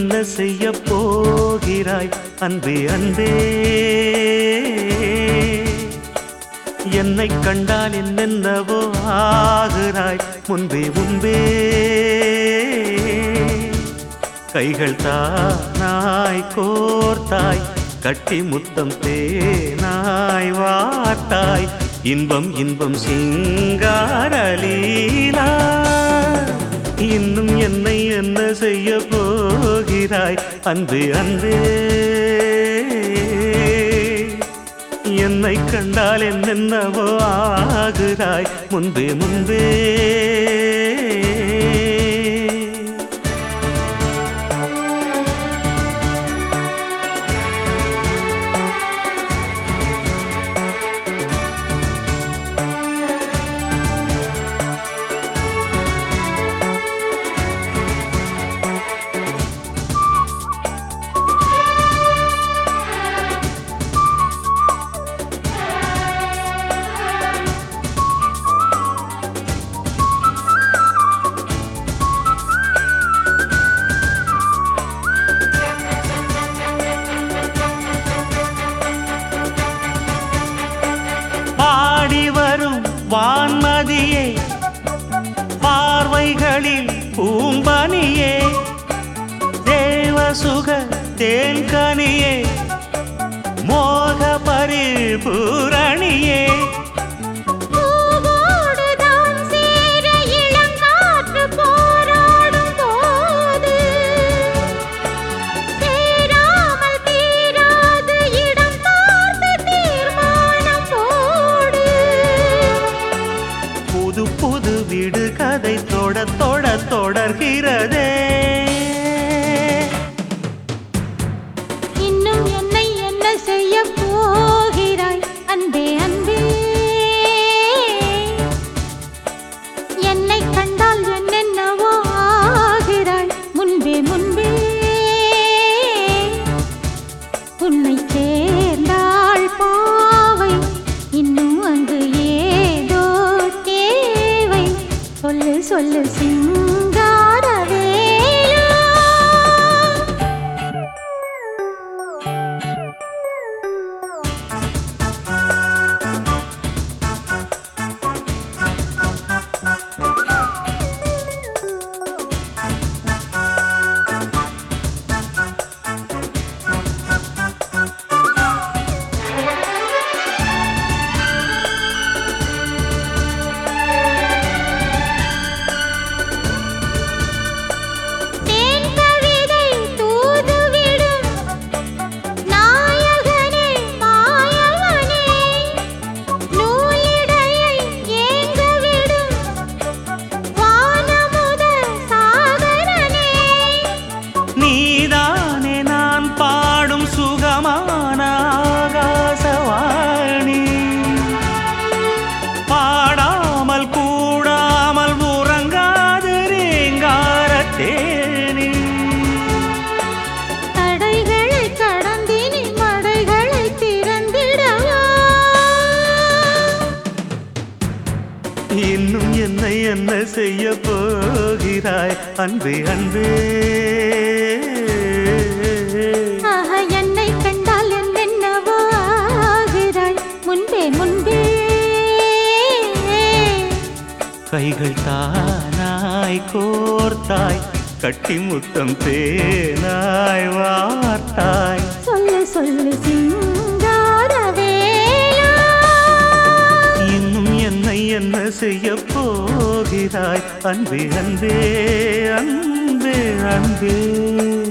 என்ன செய்ய போகிறாய் அன்பே அன்பே என்னை கண்டால் என்னென்னவோ ஆகிறாய் முன்பே முன்பே கைகள் தானாய் கோர்த்தாய் கட்டி முத்தம் தேனாய் வார்த்தாய் இன்பம் இன்பம் சிங்காரலீலா இன்னும் என்னை என்ன செய்ய போகிறாய் அன்பு அன்பே என்னை கண்டால் என்னென்னவோ ஆகிறாய் முன்பே முன்பே பாடி வரும் வான்மதியே பார்வைகளில் பூம்பனியே தேவசுக தேன்கனியே மோக பரிபூரணியே பூவோடுதான் சேர இளங்காற்று போராடும் போது சேராமல் தீராது இடம் பார்த்து தீர்மானம் போடு புது புது வீடு கதை தொட தொட தொடர்கிறதே இன்னும் என்னை என்ன செய்ய போகிறாய் அன்பே அன்பே என்னை கண்டால் என்னென்னவோ ஆகிறாய் முன்பே முன்பே உன்னை சேர்ந்தாள் பாவை இன்னும் அங்கு ஏதோ தேவை சொல்லு சொல்லு சிங்காரவேலா தேன் கவிதை தூதுவிடும் நாயகனே மாயவனே நூலிடையை ஏங்கவிடும் வானமுத சாகரனே நீதானே நான் பாடும் சுகமான ஆகாசவாணி பாடாமல் கூடாமல் உறங்காது ரீங்கார தேனி தடைகளை கடந்தினி மடைகளை திறந்திடவா இன்னும் என்னை என்ன செய்ய போகிறாய் அன்பே அன்பே ஆஹா, என்னை கண்டால் என்னென்னவோ ஆகிறாய் முன்பே முன்பே கைகள் தானாய் கோர்த்தாய் கட்டி முத்தம் தேனாய் வார்த்தாய் சொல்லு சொல்லு சிங்காரவேலா இன்னும் என்னை என்ன செய்ய போகிறாய் அன்பே அன்பே அன்பே அன்பே